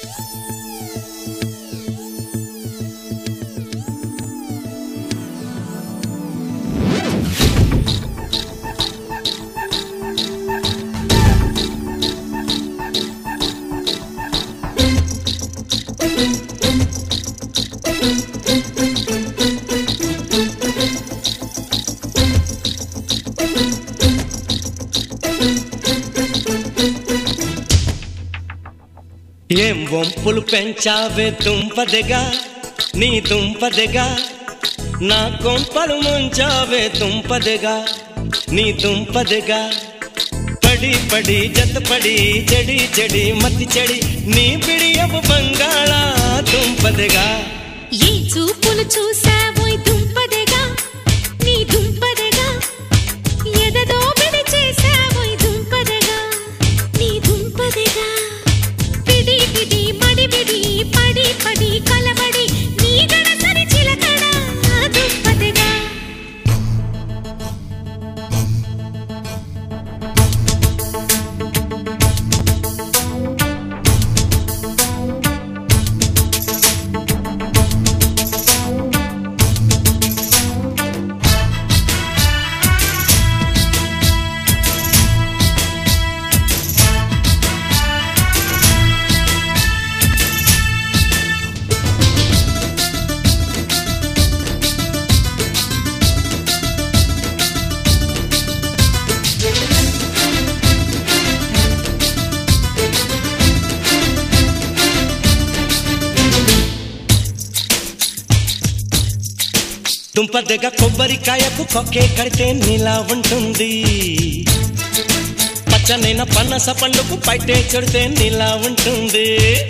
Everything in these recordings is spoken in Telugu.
ఏం వంపులు పెంచావే దుంపదెగా నీ దుంపదెగా నా కొంపలు ముంచావే దుంపదెగా నీ దుంపదెగా పడి పడి జతపడి చెడి చెడి మతి చెడి నీ పిడియపు బంగాళ దుంపదెగా ఏ చూపులు చూసావోయ్ దుంపదెగా నీ దుంపదెగా ఎదదో బిడి చేసావోయ్ దుంపదెగా నీ దుంపదెగా పిడి పిడి మడి బిడి పడి పడి కలబడి నీ గడసరి చిలకడ దుంపదెగా దుంపదెగ కొబ్బరికాయకు కొక్కే కడితే నీలా ఉంటుంది పచ్చనైన పన్నస పండుకు పైటే చెడితే నీలా ఉంటుంది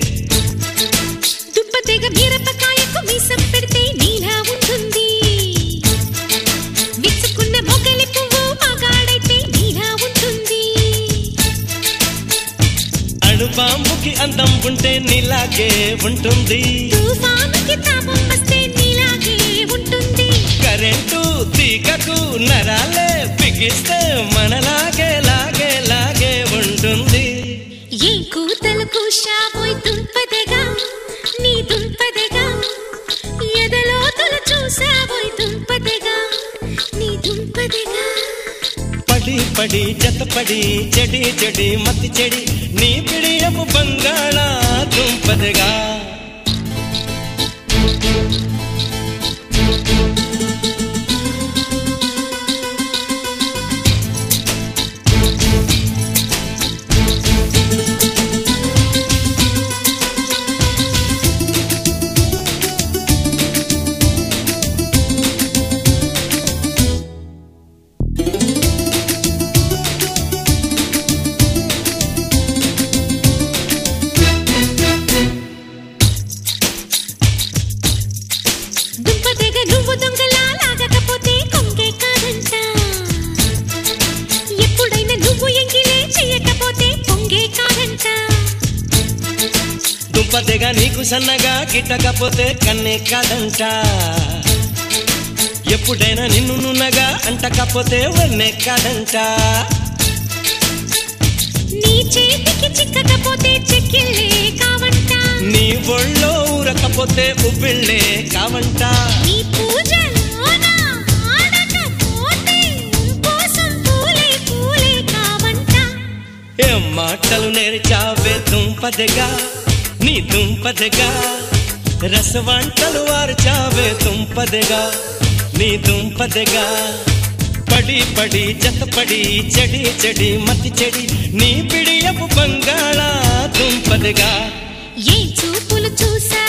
దుంపదెగ మిరపకాయకు మీసం పెడితే నీలా ఉంటుంది విచ్చుకున్న మొగలి పువ్వు మగాడైతే నీలా ఉంటుంది అణుబాంబుకి అందం ఉంటే నీలాగే ఉంటుంది తుఫానుకి తాపం వస్తే నీలాగే ఉంటుంది కరెంటు తీగకు నరాలే బిగిస్తే మనలాగే లాగే లాగే ఉంటుంది ఏ కూతలు కూశావోయ్ దుంపదెగా నీ దుంపదెగా ఎదలోతులు చూసావోయ్ దుంపదెగా నీ దుంపదెగా పడి పడి జతపడి చెడి చెడి మతి చెడి నీ పిడియపు బంగాళ దుంపదగా దుంపదెగ నువ్వు దొంగలా లాగకపోతే కొంగే కాదంట ఎప్పుడైనా నువ్వు ఎంగిలే చెయ్యకపోతే పొంగే కాదంట దుంపదగా నీకు సన్నగా గిట్టకపోతే కన్నే కాదంట ఎప్పుడైనా నిన్ను నున్నగా అంటకపోతే వన్నే కాదంట నీ చేతికి చిక్కకపోతే చెక్కిళ్ళే కావంట నీ ఒళ్ళో ఊరకపోతే ఉబ్బిళ్ళే కావంట నీ పూజలోన ఆడకపోతే కోసం పూలే పూలే కావంట ఏం మాటలు నేర్చావే దుంపదగా నీ దుంపదగా రసవంటలు వార్చావే దుంపదగా నీ దుంపదగా పడి పడి జతపడి చెడి చెడి మతి చెడి నీ పిడియపు బంగాళ దుంపదగా ఏ చూపులు చూసా